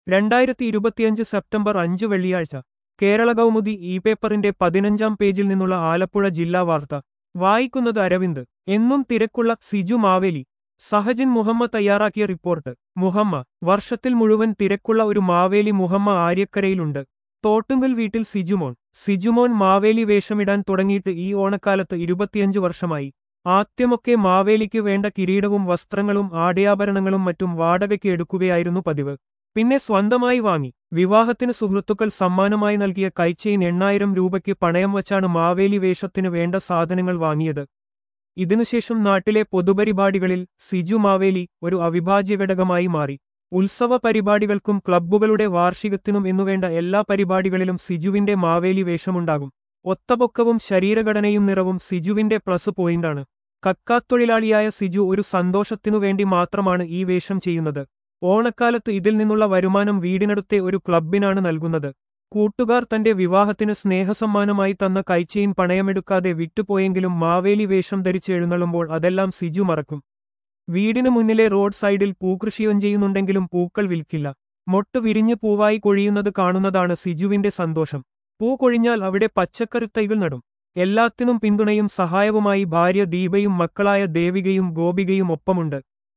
രണ്ടായിരത്തി ഇരുപത്തിയഞ്ച് സെപ്റ്റംബർ അഞ്ച് വെള്ളിയാഴ്ച കേരള കൗമുദി ഇ പേപ്പറിന്റെ പതിനഞ്ചാം പേജിൽ നിന്നുള്ള ആലപ്പുഴ ജില്ലാ വാർത്ത വായിക്കുന്നത് അരവിന്ദ് എന്നും തിരക്കുള്ള സിജു മാവേലി സഹജൻ മുഹമ്മ തയ്യാറാക്കിയ റിപ്പോർട്ട് മുഹമ്മ വർഷത്തിൽ മുഴുവൻ തിരക്കുള്ള ഒരു മാവേലി മുഹമ്മ ആര്യക്കരയിലുണ്ട് തോട്ടുങ്കൽ വീട്ടിൽ സിജുമോൻ സിജുമോൻ മാവേലി വേഷമിടാൻ തുടങ്ങിയിട്ട് ഈ ഓണക്കാലത്ത് ഇരുപത്തിയഞ്ച് വർഷമായി ആദ്യമൊക്കെ മാവേലിക്ക് വേണ്ട കിരീടവും വസ്ത്രങ്ങളും ആടയാഭരണങ്ങളും മറ്റും വാടകയ്ക്ക് എടുക്കുകയായിരുന്നു പതിവ് പിന്നെ സ്വന്തമായി വാങ്ങി വിവാഹത്തിന് സുഹൃത്തുക്കൾ സമ്മാനമായി നൽകിയ കൈച്ചെയിൻ എണ്ണായിരം രൂപയ്ക്ക് പണയം വച്ചാണ് മാവേലി വേഷത്തിന് വേണ്ട സാധനങ്ങൾ വാങ്ങിയത് ഇതിനുശേഷം നാട്ടിലെ പൊതുപരിപാടികളിൽ സിജു മാവേലി ഒരു അവിഭാജ്യ ഘടകമായി മാറി ഉത്സവ പരിപാടികൾക്കും ക്ലബ്ബുകളുടെ വാർഷികത്തിനും എന്നുവേണ്ട എല്ലാ പരിപാടികളിലും സിജുവിന്റെ മാവേലി വേഷമുണ്ടാകും ഒത്തപൊക്കവും ശരീരഘടനയും നിറവും സിജുവിന്റെ പ്ലസ് പോയിന്റാണ് കക്കാത്തൊഴിലാളിയായ സിജു ഒരു സന്തോഷത്തിനു വേണ്ടി മാത്രമാണ് ഈ വേഷം ചെയ്യുന്നത് ഓണക്കാലത്ത് ഇതിൽ നിന്നുള്ള വരുമാനം വീടിനടുത്തെ ഒരു ക്ലബിനാണ് നൽകുന്നത് കൂട്ടുകാർ തന്റെ വിവാഹത്തിന് സ്നേഹസമ്മാനമായി തന്ന കൈച്ചെയിൻ പണയമെടുക്കാതെ വിട്ടുപോയെങ്കിലും മാവേലി വേഷം ധരിച്ച് എഴുന്നള്ളുമ്പോൾ അതെല്ലാം സിജു മറക്കും വീടിനു മുന്നിലെ റോഡ് സൈഡിൽ പൂക്കൃഷിയും ചെയ്യുന്നുണ്ടെങ്കിലും പൂക്കൾ വിൽക്കില്ല മൊട്ട് വിരിഞ്ഞ് പൂവായി കൊഴിയുന്നത് കാണുന്നതാണ് സിജുവിന്റെ സന്തോഷം പൂ കൊഴിഞ്ഞാൽ അവിടെ പച്ചക്കറിത്തൈകൾ നടും എല്ലാത്തിനും പിന്തുണയും സഹായവുമായി ഭാര്യ ദീപയും മക്കളായ ദേവികയും ഗോപികയും ഒപ്പമുണ്ട്